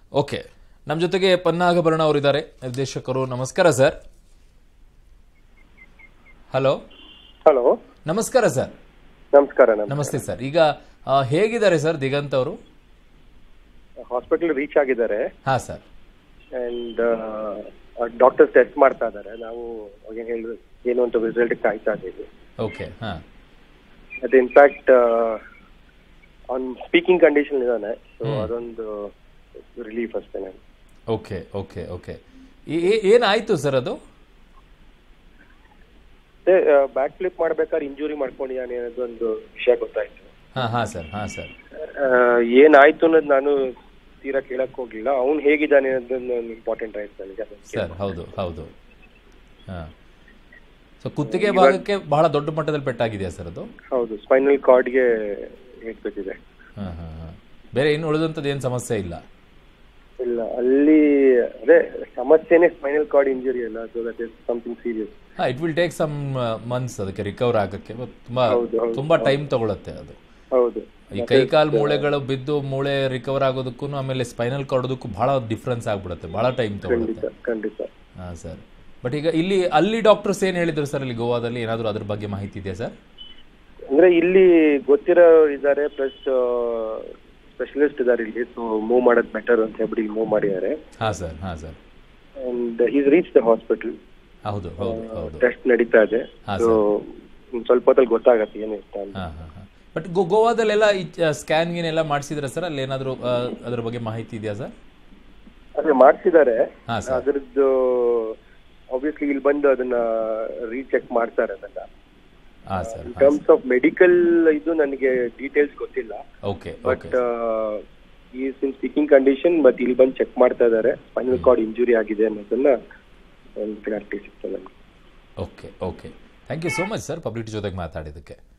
okay ನಮ್ಮ ಜೊತೆಗೆ ಪನ್ನಾಗಭರಣ ಅವರಿದ್ದಾರೆ ನಿರ್ದೇಶಕರು ನಮಸ್ಕಾರ ಸರ್ ಹಲೋ ಹಲೋ ನಮಸ್ಕಾರ ಸರ್ ನಮಸ್ಕಾರ ನಮ್ ನಮಸ್ತೆ ಸರ್ ಈಗ ಆ, ಹೇಗಿದ್ದಾರೆ ಸರ್ ದಿಗಂತ್ ಅವರು ಹಾಸ್ಪಿಟಲ್ ರೀಚ್ ಆಗಿದ್ದಾರೆ ಹಾ ಸರ್ ಅಂಡ್ ಡಾಕ್ಟರ್ಸ್ ಟೆಸ್ಟ್ ಮಾಡ್ತಾ ಇದ್ದಾರೆ ನಾವು ಏನ್ ಹೇಳಿ ಏನು ಅಂತ ರಿಸಲ್ಟ್ ಕಾಯ್ತಾ ಇದ್ದೀವಿ ಓಕೆ ಹಾ ಅದು ಇನ್ಫ್ಯಾಕ್ಟ್ ಆನ್ ಸ್ಪೀಕಿಂಗ್ ಕಂಡೀಷನ್ ಇದ್ದಾನೆ ಸೊ ಅದೊಂದು ರಿಲೀಫ್ ಅಷ್ಟೇ ನಾನು ಓಕೆ ಓಕೆ ಓಕೆ ಏನಾಯ್ತು ಸರ್ ಅದು ಮತ್ತೆ ಬ್ಯಾಕ್ ಫ್ಲಿಪ್ ಮಾಡ್ಬೇಕಾದ್ರೆ ಇಂಜುರಿ ಮಾಡ್ಕೊಂಡಿದ್ದಾನೆ ಅನ್ನೋದೊಂದು ವಿಷಯ ಗೊತ್ತಾಯ್ತು ಹಾ ಹಾ ಸರ್ ಹಾ ಸರ್ ಆ, ಏನಾಯ್ತು ಅನ್ನೋದು ನಾನು ತೀರಾ ಕೇಳಕ್ ಹೋಗ್ಲಿಲ್ಲ ಅವ್ನು ಹೇಗಿದ್ದಾನೆ ಅನ್ನೋದೊಂದು ಇಂಪಾರ್ಟೆಂಟ್ ಆಯ್ತು ನನಗೆ ಅದನ್ನ ಸರ್ ಹೌದು ಹೌದು ಹಾ ಸೊ ಕುತ್ತಿಗೆ ಭಾಗಕ್ಕೆ ಬಹಳ ದೊಡ್ಡ ಮಟ್ಟದಲ್ಲಿ ಪೆಟ್ಟಾಗಿದೆಯಾ ಸರ್ ಅದು ಹೌದು ಸ್ಪೈನಲ್ ಕಾರ್ಡ್ಗೆ ಹೇಟ್ ಬಿದ್ದಿದೆ ಹಾ ಹಾ ಹಾ ಬೇರೆ ಇನ್ನು ಉಳಿದಂಥದ್ದು ಏನು ಸಮಸ್ಯೆ ಇಲ್ಲ ಇಲ್ಲ ಅಲ್ಲಿ ಅದೇ ಸಮಸ್ಯೆನೇ ಸ್ಪೈನಲ್ ಕಾರ್ಡ್ ಇಂಜುರಿ ಅಲ್ಲ so that is something serious ಹಾ it will take some months ಅದಕ್ಕೆ ರಿಕವರ್ ಆಗಕ್ಕೆ but ತುಂಬಾ ಹೌದು, ಹೌದು, ತುಂಬಾ ಟೈಮ್ ತಗೊಳುತ್ತೆ ಅದು ಹೌದು ಈ ಕೈಕಾಲು ಮೂಳೆಗಳು ಬಿದ್ದು ಮೂಳೆ ರಿಕವರ್ ಆಗೋದಕ್ಕೂ ಆಮೇಲೆ ಸ್ಪೈನಲ್ ಕಾರ್ಡೋದಕ್ಕೂ ಬಹಳ ಡಿಫ್ರೆನ್ಸ್ ಆಗ್ಬಿಡುತ್ತೆ ಬಹಳ ಟೈಮ್ ತಗೊಳುತ್ತೆ ಖಂಡಿತ ಖಂಡಿತ ಹಾ ಸರ್ ಬಟ್ ಈಗ ಇಲ್ಲಿ ಅಲ್ಲಿ ಡಾಕ್ಟರ್ಸ್ ಏನ್ ಹೇಳಿದ್ರು ಸರ್ ಇಲ್ಲಿ ಗೋವಾದಲ್ಲಿ ಏನಾದರೂ ಅದ್ರ ಬಗ್ಗೆ ಮಾಹಿತಿ ಇದೆಯಾ ಸರ್ ಅಂದ್ರೆ ಇಲ್ಲಿ ಗೊತ್ತಿರೋ ಇದ್ದಾರೆ ಪ್ಲಸ್ ಸ್ಪೆಷಲಿಸ್ಟ್ ಇದ್ದಾರೆ ಇಲ್ಲಿ ಸೊ ಮೂವ್ ಮಾಡೋದು ಬೆಟರ್ ಅಂತ ಹೇಳ್ಬಿಟ್ಟು ಮೂವ್ ಮಾಡಿದ್ದಾರೆ ಹಾ ಸರ್ ಹಾ sir and is reach the hospital ಹೌದು ಹೌದು ಹೌದು ಟೆಸ್ಟ್ ನಡೀತಾ ಇದೆ ಹಾ, ಸೊ ಸ್ವಲ್ಪ ಹೊತ್ತಲ್ಲಿ ಗೊತ್ತಾಗತ್ತೆ ಏನಿಷ್ಟ ಅಂತ ಹಾ ಹಾ ಹಾ ಬಟ್ ಗೋವಾದಲ್ಲೆಲ್ಲ ಸ್ಕ್ಯಾನ್ ಗಿನ್ ಎಲ್ಲ ಮಾಡಿಸಿದ್ರ ಸರ್ ಅಲ್ಲಿ ಏನಾದರೂ ಅದ್ರ ಬಗ್ಗೆ ಮಾಹಿತಿ ಇದೆಯಾ ಸರ್ ಅದೇ ಮಾಡ್ಸಿದ್ದಾರೆ ಹಾ ಸರ್ ಅದ್ರದ್ದು ಆಬ್ವಿಯಸ್ಲಿ ಇಲ್ಲಿ ಬಂದು ಅದನ್ನ ರೀಚೆಕ್ ಮಾಡ್ತಾರೆ ಅದನ್ನ ಹಾ sir in terms of medical ಇದು ನನಗೆ ಡೀಟೇಲ್ಸ್ ಗೊತ್ತಿಲ್ಲ okay but okay is in speaking condition but ಇಲ್ಲಿ ಬಂದು ಚೆಕ್ ಮಾಡ್ತಾ ಇದ್ದಾರೆ ಸ್ಪೈನಲ್ ಕಾರ್ಡ್ ಇಂಜುರಿ ಆಗಿದೆ ಅನ್ನೋದನ್ನ ಒಂದು ಕ್ಲಾರಿಟಿ ಸಿಗ್ತದೆ ನಮ್ಗೆ okay okay thank you so much sir public ಜೊತೆಗೆ ಮಾತಾಡಿದ್ದಕ್ಕೆ